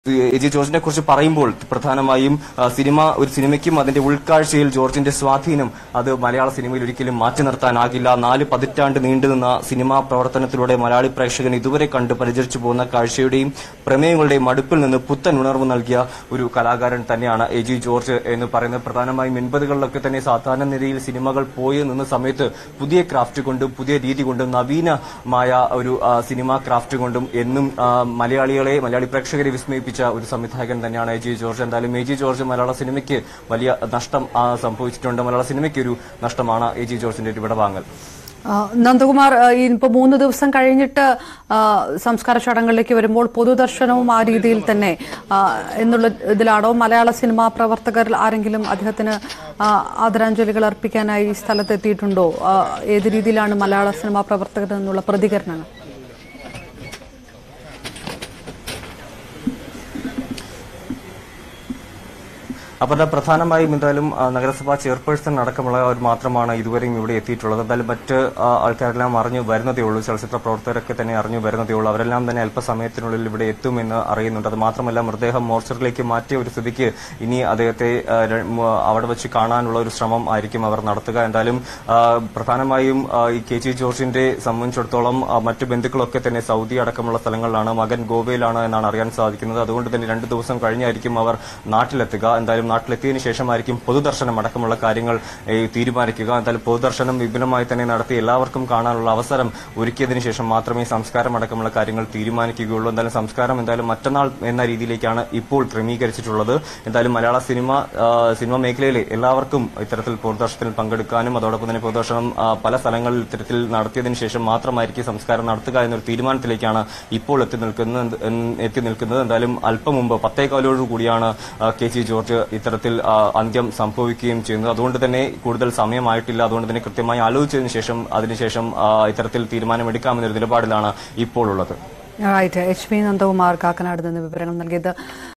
A J ജോർജിനെ കുറിച്ച് പറയുമ്പോൾ പ്രധാനമായും ആ, സിനിമ ഒരു സിനിമയ്ക്കും അതിന്റെ ഉൾക്കാഴ്ചയിൽ ജോർജിന്റെ സ്വാധീനം അത് മലയാള സിനിമയിൽ ഒരിക്കലും മാറ്റി നിർത്താനാകില്ല നാല് പതിറ്റാണ്ട് നീണ്ടുനിന്ന സിനിമാ പ്രവർത്തനത്തിലൂടെ മലയാളി പ്രേക്ഷകൻ ഇതുവരെ കണ്ട് പരിചരിച്ചു പോകുന്ന കാഴ്ചയുടെയും പ്രമേയങ്ങളുടെയും മടുപ്പിൽ നിന്ന് പുത്തൻ ഉണർവ് നൽകിയ ഒരു കലാകാരൻ തന്നെയാണ് എ ജി ജോർജ് എന്ന് പറയുന്നത് പ്രധാനമായും എൺപതുകളിലൊക്കെ തന്നെ സാധാരണ നിലയിൽ സിനിമകൾ പോയി നിന്ന സമയത്ത് പുതിയ ക്രാഫ്റ്റ് കൊണ്ടും പുതിയ രീതി കൊണ്ടും നവീനമായ ഒരു ആ, സിനിമാ ക്രാഫ്റ്റ് കൊണ്ടും എന്നും ആ, മലയാളികളെ മലയാളി പ്രേക്ഷകരെ വിസ്മയിപ്പിച്ച ഒരു സംവിധായകൻ തന്നെയാണ് എ ജി ജോർജ് എന്തായാലും എ ജി ജോർജ് മലയാള സിനിമയ്ക്ക് വലിയ നഷ്ടം ആ, സംഭവിച്ചിട്ടുണ്ട് മലയാള സിനിമയ്ക്ക് ഒരു നഷ്ടമാണ് എ ജി ജോർജിന്റെ ഒരു വിടവാങ്ങൽ ആ, നന്ദകുമാർ ആ, ഈ ഇപ്പൊ മൂന്ന് ദിവസം കഴിഞ്ഞിട്ട് ആ, സംസ്കാര ചടങ്ങുകളിലേക്ക് വരുമ്പോൾ പൊതുദർശനവും ആ രീതിയിൽ തന്നെ ആ, എന്നുള്ള ഇതിലാണോ മലയാള സിനിമാ പ്രവർത്തകർ ആരെങ്കിലും അദ്ദേഹത്തിന് ആ, ആദരാഞ്ജലികൾ അർപ്പിക്കാനായി ഈ സ്ഥലത്തെത്തിയിട്ടുണ്ടോ ആ, ഏത് രീതിയിലാണ് മലയാള സിനിമാ പ്രവർത്തകരിൽ നിന്നുള്ള പ്രതികരണങ്ങൾ അപ്പോൾ പ്രധാനമായും എന്തായാലും ആ, നഗരസഭാ ചെയർപേഴ്സൺ അടക്കമുള്ളവർ മാത്രമാണ് ഇതുവരെയും ഇവിടെ എത്തിയിട്ടുള്ളത് എന്തായാലും മറ്റ് ആ, ആൾക്കാരെല്ലാം അറിഞ്ഞു വരുന്നതേ ഉള്ളൂ ചലച്ചിത്ര പ്രവർത്തകരൊക്കെ തന്നെ അറിഞ്ഞു വരുന്നതേ ഉള്ളൂ അവരെല്ലാം തന്നെ അല്പസമയത്തിനുള്ളിൽ ഇവിടെ എത്തുമെന്ന് അറിയുന്നുണ്ട് അത് മാത്രമല്ല മൃതദേഹം മോർച്ചറിലേക്ക് മാറ്റിയ ഒരു സ്ഥിതിക്ക് ഇനി അദ്ദേഹത്തെ ആ, ര- മ- അവിടെ വെച്ച് കാണാനുള്ള ഒരു ശ്രമം ആയിരിക്കും അവർ നടത്തുക എന്തായാലും ആ, പ്രധാനമായും ആ, ഈ കെ ജി ജോർജിന്റെ സംബന്ധിച്ചിടത്തോളം ആ, മറ്റ് ബന്ധുക്കളൊക്കെ തന്നെ സൗദി അടക്കമുള്ള സ്ഥലങ്ങളിലാണ് മകൻ ഗോവയിലാണ് എന്നാണ് അറിയാൻ സാധിക്കുന്നത് അതുകൊണ്ട് തന്നെ രണ്ട് ദിവസം കഴിഞ്ഞായിരിക്കും അവർ നാട്ടിലെത്തുക എന്തായാലും നാട്ടിലെത്തിയതിനു ശേഷമായിരിക്കും പൊതുദർശനം അടക്കമുള്ള കാര്യങ്ങൾ ഏ, തീരുമാനിക്കുക എന്തായാലും പൊതുദർശനം വിപുലമായി തന്നെ നടത്തി എല്ലാവർക്കും കാണാനുള്ള അവസരം ഒരുക്കിയതിനു ശേഷം മാത്രമേ സംസ്കാരം അടക്കമുള്ള കാര്യങ്ങൾ തീരുമാനിക്കുകയുള്ളൂ എന്തായാലും സംസ്കാരം എന്തായാലും മറ്റന്നാൾ എന്ന രീതിയിലേക്കാണ് ഇപ്പോൾ ക്രമീകരിച്ചിട്ടുള്ളത് എന്തായാലും മലയാള സിനിമ ആ, സിനിമ മേഖലയിലെ എല്ലാവർക്കും ഇത്തരത്തിൽ പൊതുദർശനത്തിൽ പങ്കെടുക്കാനും അതോടൊപ്പം തന്നെ പൊതുദർശനം ആ, പല സ്ഥലങ്ങളിൽ ഇത്തരത്തിൽ നടത്തിയതിനു ശേഷം മാത്രമായിരിക്കും സംസ്കാരം നടത്തുക എന്നൊരു തീരുമാനത്തിലേക്കാണ് ഇപ്പോൾ എത്തി നിൽക്കുന്നത് എന്ന് എത്തി നിൽക്കുന്നത് എന്തായാലും അല്പം മുമ്പ് പത്തേകാലോടു കൂടിയാണ് ആ, കെ ജി ജോർജ് ഇത്തരത്തിൽ ആ, അന്ത്യം സംഭവിക്കുകയും ചെയ്യുന്നത് അതുകൊണ്ട് തന്നെ കൂടുതൽ സമയമായിട്ടില്ല അതുകൊണ്ട് തന്നെ കൃത്യമായി ആലോചിച്ചതിന് ശേഷം അതിനുശേഷം ആ, ഇത്തരത്തിൽ തീരുമാനമെടുക്കാമെന്നൊരു നിലപാടിലാണ് ഇപ്പോൾ ഉള്ളത് right H P Nandakumar Kakkanad നിന്ന് വിവരങ്ങൾ നൽകിയത്